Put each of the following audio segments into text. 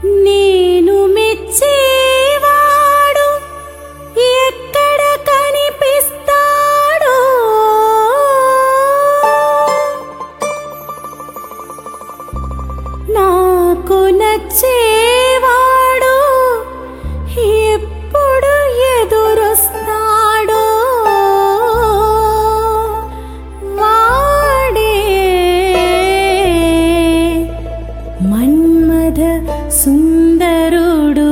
నేను మెచ్చేవాడు ఎక్కడ కనిపిస్తాడో నాకు నచ్చేవాడు ఎప్పుడు ఎదురొస్తాడో వాడే మన్మథ సుందరుడు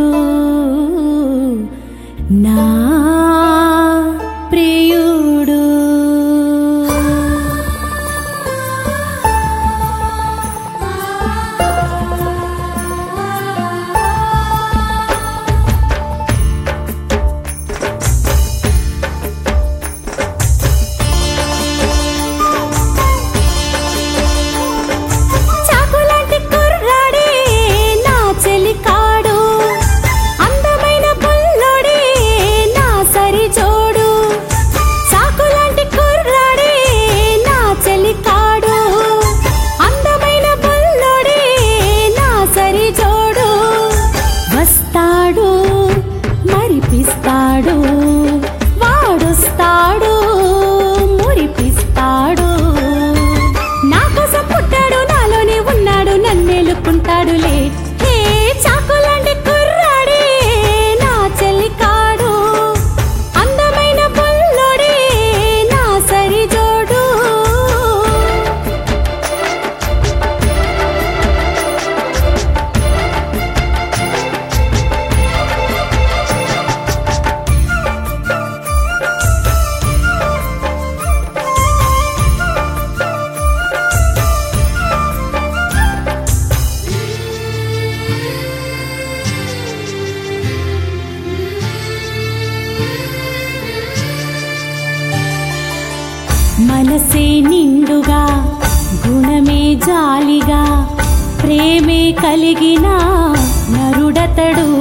నా ప్రియుడు చాకులాంటి కుర్రాడే నా చెలికాడు అందమైన పుల్లోడే నా సరి జోడు చాకులాంటి కుర్రాడే నా చెలికాడు అందమైన పుల్లోడే నా సరి జోడు వస్తాడు మరిపిస్తాడు వాడొస్తాడు మురిపిస్తాడు నా కోసం పుట్టాడు నాలోనే ఉన్నాడు నన్నేలుకుంటాడులే హే చాకులాంటి కుర్రాడే నా చెలికాడు అందమైన పుల్లోడే నా సరి జోడు మనసే నిండుగా గుణమే జాలిగా ప్రేమే కలిగిన నరుడతడు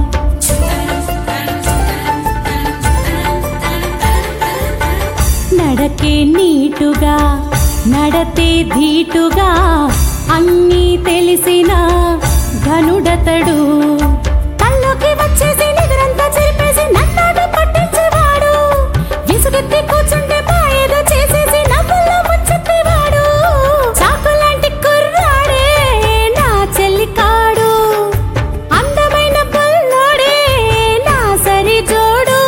నడకే నీటుగా నడతే ధీటుగా అన్నీ తెలిసిన ఘనుడతడు కల్లోకి వచ్చేసి నిద్రంతా చెరిపేసి నన్నాడు పట్టించేవాడు విసుగెత్తి కూర్చుంటే పాయేదో చేసేసి నవ్వుల్లో ముంచెత్తేవాడు చాకులాంటి కుర్రాడే నా చెల్లికాడు అందమైన పుల్లోడే నా సరి జోడు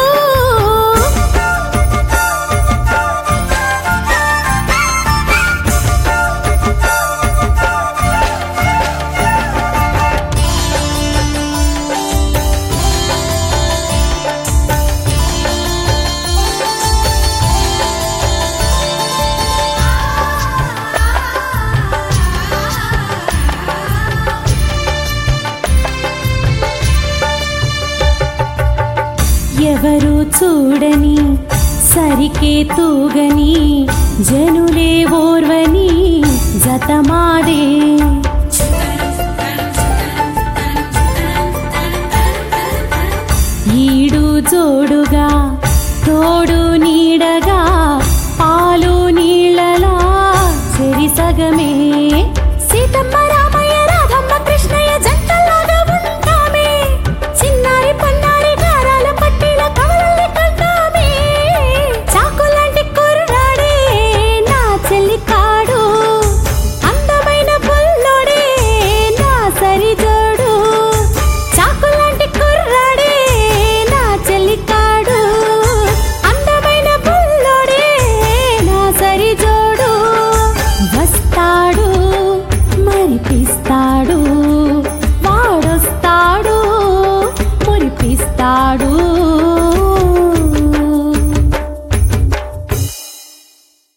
ఎవరు చూడని సరికే తూగని జనులే ఓర్వని జతమాడే ఈడు జోడుగా తోడు నీడగా